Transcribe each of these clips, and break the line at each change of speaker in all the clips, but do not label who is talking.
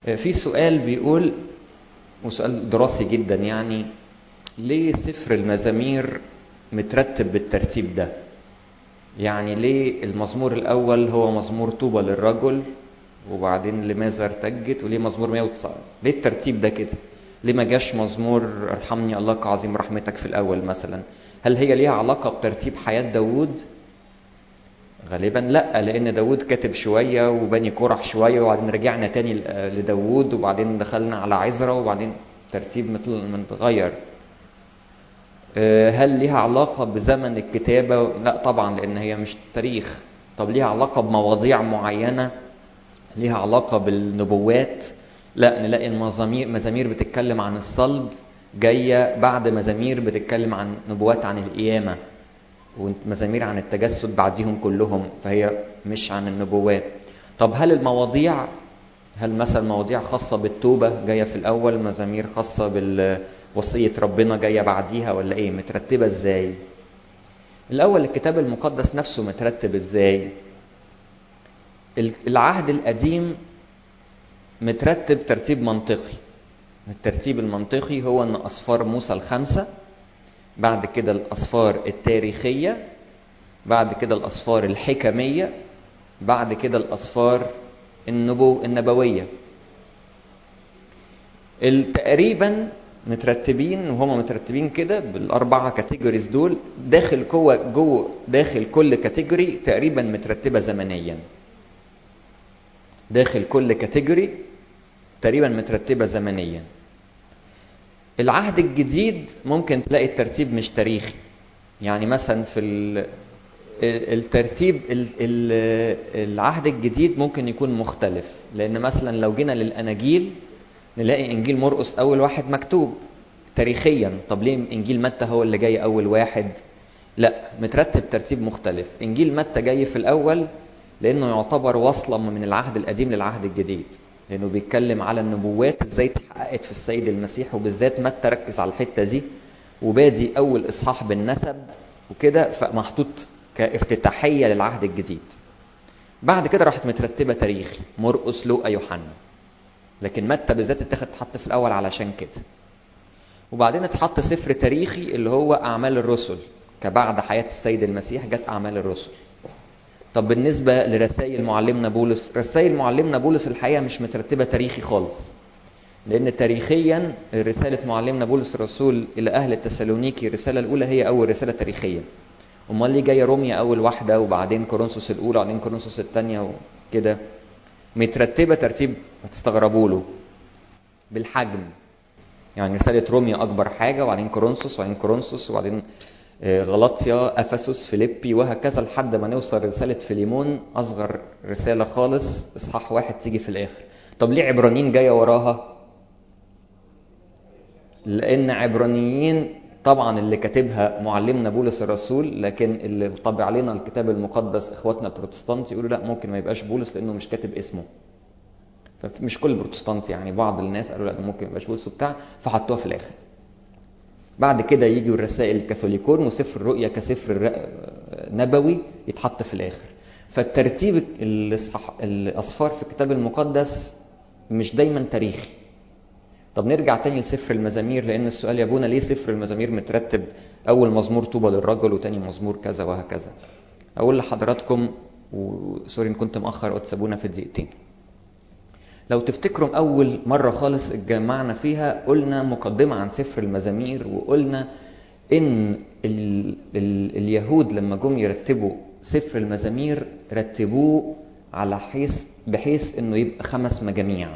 في سؤال بيقول وسؤال دراسي جدا يعني ليه سفر المزامير مترتب بالترتيب ده يعني ليه المزمور الاول هو مزمور طوبى للرجل وبعدين لماذا ارتجت وليه مزمور 109 ليه الترتيب ده كده ليه ما جاش مزمور ارحمني الله كعظيم رحمتك في الاول مثلا هل هي ليها علاقه بترتيب حياه داوود غالبا لا لان داوود كاتب شويه وبني كورح شويه وبعدين رجعنا تاني لداوود وبعدين دخلنا على عزرا وبعدين ترتيب متغير هل ليها علاقة بزمن الكتابة؟ لا طبعا لأن هي مش تاريخ. طب ليها علاقة بمواضيع معينة؟ ليها علاقة بالنبوات؟ لا نلاقي المزامير مزامير بتتكلم عن الصلب جاية بعد مزامير بتتكلم عن نبوات عن القيامة ومزامير عن التجسد بعديهم كلهم فهي مش عن النبوات. طب هل المواضيع هل مثلا مواضيع خاصة بالتوبة جاية في الأول مزامير خاصة بال وصية ربنا جاية بعديها ولا ايه مترتبة ازاي الاول الكتاب المقدس نفسه مترتب ازاي العهد القديم مترتب ترتيب منطقي الترتيب المنطقي هو ان اصفار موسى الخمسة بعد كده الاصفار التاريخية بعد كده الاصفار الحكمية بعد كده الاصفار النبو النبوية تقريبا مترتبين وهم مترتبين كده بالاربعه كاتيجوريز دول داخل جوه جوه داخل كل كاتيجوري تقريبا مترتبه زمنيا داخل كل كاتيجوري تقريبا مترتبه زمنيا العهد الجديد ممكن تلاقي الترتيب مش تاريخي يعني مثلا في الترتيب العهد الجديد ممكن يكون مختلف لان مثلا لو جينا للاناجيل نلاقي انجيل مرقس اول واحد مكتوب تاريخيا طب ليه انجيل متى هو اللي جاي اول واحد لا مترتب ترتيب مختلف انجيل متى جاي في الاول لانه يعتبر وصله من العهد القديم للعهد الجديد لانه بيتكلم على النبوات ازاي اتحققت في السيد المسيح وبالذات متى ركز على الحته دي وبادي اول اصحاح بالنسب وكده فمحطوط كافتتاحيه للعهد الجديد بعد كده راحت مترتبه تاريخي مرقس لوقا يوحنا لكن متى بالذات اتاخد اتحط في الاول علشان كده وبعدين اتحط سفر تاريخي اللي هو اعمال الرسل كبعد حياه السيد المسيح جت اعمال الرسل طب بالنسبه لرسائل معلمنا بولس رسائل معلمنا بولس الحقيقه مش مترتبه تاريخي خالص لان تاريخيا رساله معلمنا بولس الرسول الى اهل التسالونيكي الرساله الاولى هي اول رساله تاريخيه امال ليه جايه روميا اول واحده وبعدين كورنثوس الاولى وبعدين كورنثوس الثانيه وكده مترتبه ترتيب هتستغربوا له بالحجم يعني رساله روميا اكبر حاجه وبعدين كورنثوس وبعدين كورنثوس وبعدين غلطيا افسس فيليبي وهكذا لحد ما نوصل رساله فيليمون اصغر رساله خالص اصحاح واحد تيجي في الاخر طب ليه عبرانيين جايه وراها لان عبرانيين طبعا اللي كاتبها معلمنا بولس الرسول لكن اللي طبع لنا الكتاب المقدس اخواتنا البروتستانت يقولوا لا ممكن ما يبقاش بولس لانه مش كاتب اسمه فمش كل البروتستانت يعني بعض الناس قالوا لا ممكن ما يبقاش بولس وبتاع فحطوها في الاخر بعد كده يجوا الرسائل الكاثوليكون وسفر الرؤيا كسفر نبوي يتحط في الاخر فالترتيب الاصفار في الكتاب المقدس مش دايما تاريخي طب نرجع تاني لسفر المزامير لان السؤال يا ابونا ليه سفر المزامير مترتب اول مزمور طوبى للرجل وتاني مزمور كذا وهكذا اقول لحضراتكم وسوري ان كنت مأخر قلت سابونا في دقيقتين لو تفتكروا اول مره خالص اتجمعنا فيها قلنا مقدمه عن سفر المزامير وقلنا ان ال ال اليهود لما جم يرتبوا سفر المزامير رتبوه على حيث بحيث انه يبقى خمس مجاميع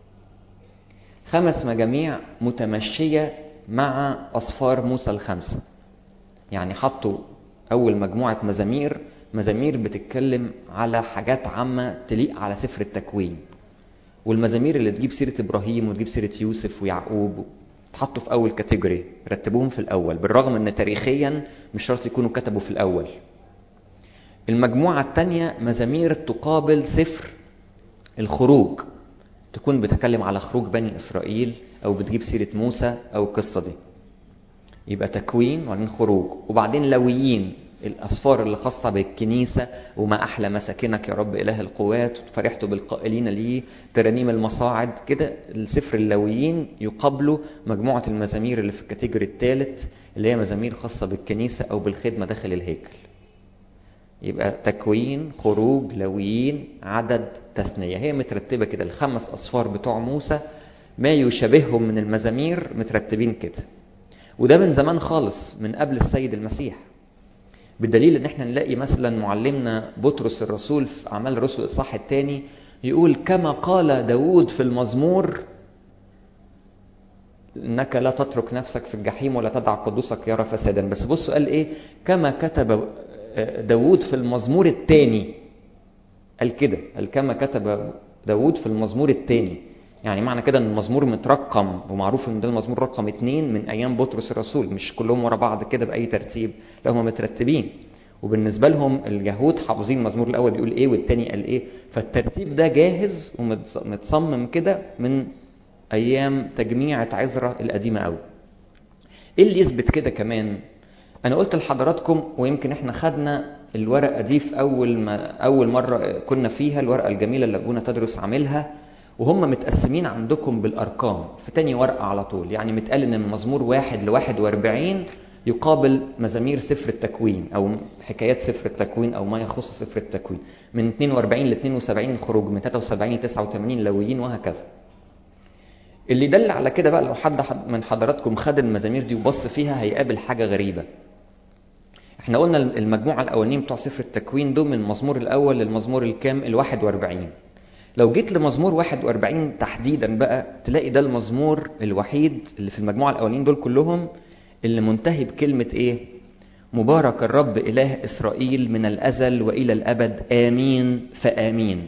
خمس مجاميع متمشيه مع اصفار موسى الخمسه يعني حطوا اول مجموعه مزامير مزامير بتتكلم على حاجات عامه تليق على سفر التكوين والمزامير اللي تجيب سيره ابراهيم وتجيب سيره يوسف ويعقوب تحطوا في اول كاتيجوري رتبوهم في الاول بالرغم ان تاريخيا مش شرط يكونوا كتبوا في الاول المجموعه الثانيه مزامير تقابل سفر الخروج تكون بتتكلم على خروج بني اسرائيل او بتجيب سيره موسى او القصه دي يبقى تكوين وبعدين خروج وبعدين لويين الأسفار اللي خاصة بالكنيسة وما أحلى مساكنك يا رب إله القوات فرحت بالقائلين ليه ترانيم المصاعد كده السفر اللاويين يقابله مجموعة المزامير اللي في الكاتيجوري الثالث اللي هي مزامير خاصة بالكنيسة أو بالخدمة داخل الهيكل يبقى تكوين خروج لويين عدد تثنية هي مترتبة كده الخمس أصفار بتوع موسى ما يشابههم من المزامير مترتبين كده وده من زمان خالص من قبل السيد المسيح بدليل ان احنا نلاقي مثلا معلمنا بطرس الرسول في اعمال الرسل الاصحاح الثاني يقول كما قال داود في المزمور انك لا تترك نفسك في الجحيم ولا تدع قدوسك يرى فسادا بس بصوا قال ايه كما كتب داود في المزمور الثاني قال كده قال كما كتب داود في المزمور الثاني يعني معنى كده ان المزمور مترقم ومعروف ان ده المزمور رقم اثنين من ايام بطرس الرسول مش كلهم ورا بعض كده باي ترتيب لا هم مترتبين وبالنسبه لهم اليهود حافظين المزمور الاول بيقول ايه والثاني قال ايه فالترتيب ده جاهز ومتصمم كده من ايام تجميعة عزرا القديمه قوي ايه اللي يثبت كده كمان انا قلت لحضراتكم ويمكن احنا خدنا الورقه دي في اول ما اول مره كنا فيها الورقه الجميله اللي ابونا تدرس عاملها وهم متقسمين عندكم بالارقام في تاني ورقه على طول يعني متقال ان المزمور واحد ل 41 يقابل مزامير سفر التكوين او حكايات سفر التكوين او ما يخص سفر التكوين من 42 ل 72 الخروج من 73 ل 89 لويين وهكذا اللي دل على كده بقى لو حد من حضراتكم خد المزامير دي وبص فيها هيقابل حاجه غريبه احنا قلنا المجموعه الاولانيين بتوع سفر التكوين دول من المزمور الاول للمزمور الكام ال 41 لو جيت لمزمور 41 تحديدا بقى تلاقي ده المزمور الوحيد اللي في المجموعه الاولين دول كلهم اللي منتهي بكلمه ايه مبارك الرب اله اسرائيل من الازل والى الابد امين فامين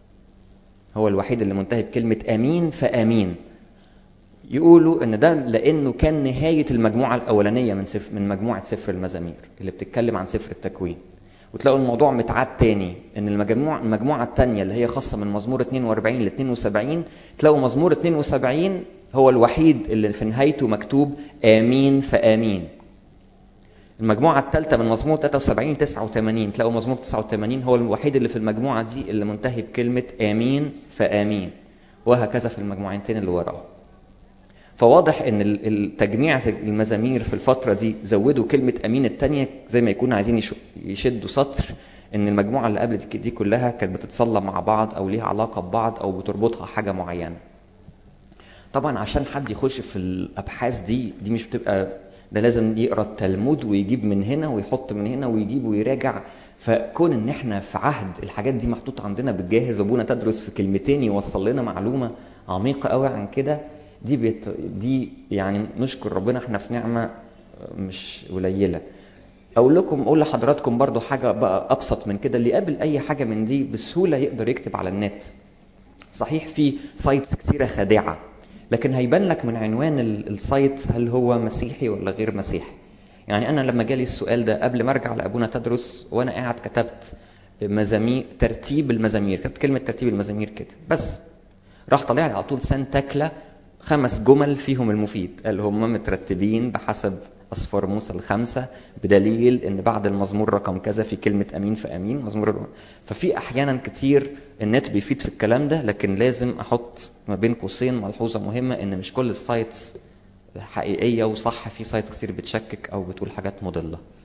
هو الوحيد اللي منتهي بكلمه امين فامين يقولوا ان ده لانه كان نهايه المجموعه الاولانيه من سفر من مجموعه سفر المزامير اللي بتتكلم عن سفر التكوين وتلاقوا الموضوع متعاد تاني ان المجموعه المجموعه الثانيه اللي هي خاصه من مزمور 42 ل 72 تلاقوا مزمور 72 هو الوحيد اللي في نهايته مكتوب امين فامين المجموعة الثالثة من مزمور 73 89 تلاقوا مزمور 89 هو الوحيد اللي في المجموعة دي اللي منتهي بكلمة آمين فآمين وهكذا في المجموعتين اللي وراه فواضح ان التجميع المزامير في الفترة دي زودوا كلمة أمين التانية زي ما يكونوا عايزين يشدوا سطر ان المجموعة اللي قبل دي كلها كانت بتتصلى مع بعض او ليها علاقة ببعض او بتربطها حاجة معينة طبعا عشان حد يخش في الابحاث دي دي مش بتبقى ده لازم يقرا التلمود ويجيب من هنا ويحط من هنا ويجيب ويراجع فكون ان احنا في عهد الحاجات دي محطوطه عندنا بالجاهز وابونا تدرس في كلمتين يوصل لنا معلومه عميقه قوي عن كده دي بيت دي يعني نشكر ربنا احنا في نعمه مش قليله اقول لكم اقول لحضراتكم برضو حاجه بقى ابسط من كده اللي يقابل اي حاجه من دي بسهوله يقدر يكتب على النت صحيح في سايتس كثيره خادعه لكن هيبان لك من عنوان السايت هل هو مسيحي ولا غير مسيحي يعني انا لما جالي السؤال ده قبل ما ارجع لابونا تدرس وانا قاعد كتبت مزامير ترتيب المزامير كتبت كلمه ترتيب المزامير كده بس راح طالع لي على طول سان تكله خمس جمل فيهم المفيد قال هم مترتبين بحسب أصفار موسى الخمسة بدليل إن بعد المزمور رقم كذا في كلمة أمين في أمين مزمور ففي أحيانا كتير النت بيفيد في الكلام ده لكن لازم أحط ما بين قوسين ملحوظة مهمة إن مش كل السايتس حقيقية وصح في سايتس كتير بتشكك أو بتقول حاجات مضلة